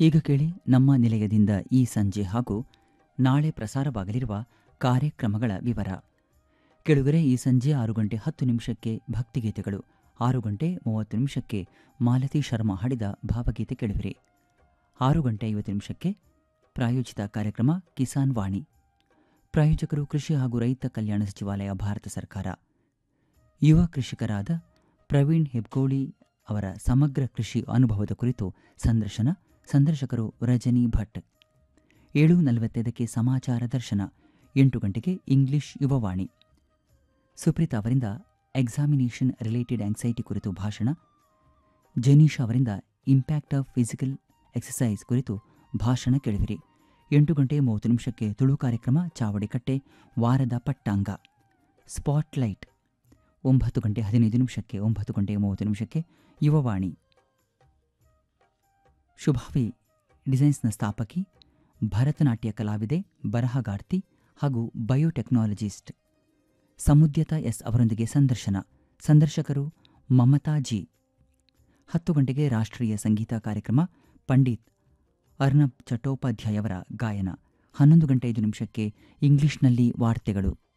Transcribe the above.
ಈಗ ಕೇಳಿ ನಮ್ಮ ನಿಲಯದಿಂದ ಈ ಸಂಜೆ ಹಾಗೂ ನಾಳೆ ಪ್ರಸಾರವಾಗಲಿರುವ ಕಾರ್ಯಕ್ರಮಗಳ ವಿವರ ಕೆಳಗರೆ ಈ ಸಂಜೆ ಆರು ಗಂಟೆ ಹತ್ತು ನಿಮಿಷಕ್ಕೆ ಭಕ್ತಿಗೀತೆಗಳು ಆರು ಗಂಟೆ ಮೂವತ್ತು ನಿಮಿಷಕ್ಕೆ ಮಾಲತಿ ಶರ್ಮಾ ಹಾಡಿದ ಭಾವಗೀತೆ ಕೇಳುವಿರಿ ಆರು ಗಂಟೆ ಐವತ್ತು ನಿಮಿಷಕ್ಕೆ ಪ್ರಾಯೋಜಿತ ಕಾರ್ಯಕ್ರಮ ಕಿಸಾನ್ ವಾಣಿ ಪ್ರಾಯೋಜಕರು ಕೃಷಿ ಹಾಗೂ ರೈತ ಕಲ್ಯಾಣ ಸಚಿವಾಲಯ ಭಾರತ ಸರ್ಕಾರ ಯುವ ಕೃಷಿಕರಾದ ಪ್ರವೀಣ್ ಹೆಬ್ಗೋಳಿ ಅವರ ಸಮಗ್ರ ಕೃಷಿ ಅನುಭವದ ಕುರಿತು ಸಂದರ್ಶನ ಸಂದರ್ಶಕರು ರಜನಿ ಭಟ್ ಏಳು ನಲವತ್ತೈದಕ್ಕೆ ಸಮಾಚಾರ ದರ್ಶನ ಎಂಟು ಗಂಟೆಗೆ ಇಂಗ್ಲಿಷ್ ಯುವವಾಣಿ ಸುಪ್ರೀತಾ ಅವರಿಂದ ಎಕ್ಸಾಮಿನೇಷನ್ ರಿಲೇಟೆಡ್ ಆಂಗ್ಸೈಟಿ ಕುರಿತು ಭಾಷಣ ಜನೀಶ್ ಅವರಿಂದ ಇಂಪ್ಯಾಕ್ಟ್ ಆಫ್ ಫಿಸಿಕಲ್ ಎಕ್ಸಸೈಸ್ ಕುರಿತು ಭಾಷಣ ಕೇಳುವಿರಿ ಎಂಟು ಗಂಟೆ ಮೂವತ್ತು ನಿಮಿಷಕ್ಕೆ ತುಳು ಕಾರ್ಯಕ್ರಮ ಚಾವಡಿಕಟ್ಟೆ ವಾರದ ಪಟ್ಟಾಂಗ ಸ್ಪಾಟ್ಲೈಟ್ ಒಂಬತ್ತು ಗಂಟೆ ಹದಿನೈದು ನಿಮಿಷಕ್ಕೆ ಒಂಬತ್ತು ಗಂಟೆ ಮೂವತ್ತು ನಿಮಿಷಕ್ಕೆ ಯುವವಾಣಿ ಶುಭಾವಿ ಡಿಸೈನ್ಸ್ನ ಸ್ಥಾಪಕಿ ಭರತನಾಟ್ಯ ಕಲಾವಿದೆ ಬರಹಗಾರ್ತಿ ಹಾಗೂ ಬಯೋಟೆಕ್ನಾಲಜಿಸ್ಟ್ ಸಮುದ್ಯತ ಎಸ್ ಅವರೊಂದಿಗೆ ಸಂದರ್ಶನ ಸಂದರ್ಶಕರು ಮಮತಾ ಜಿ ಹತ್ತು ಗಂಟೆಗೆ ರಾಷ್ಟ್ರೀಯ ಸಂಗೀತ ಕಾರ್ಯಕ್ರಮ ಪಂಡಿತ್ ಅರ್ನಬ್ ಚಟ್ಟೋಪಾಧ್ಯಾಯ ಅವರ ಗಾಯನ ಹನ್ನೊಂದು ಗಂಟೆ ಐದು ನಿಮಿಷಕ್ಕೆ ಇಂಗ್ಲಿಷ್ನಲ್ಲಿ ವಾರ್ತೆಗಳು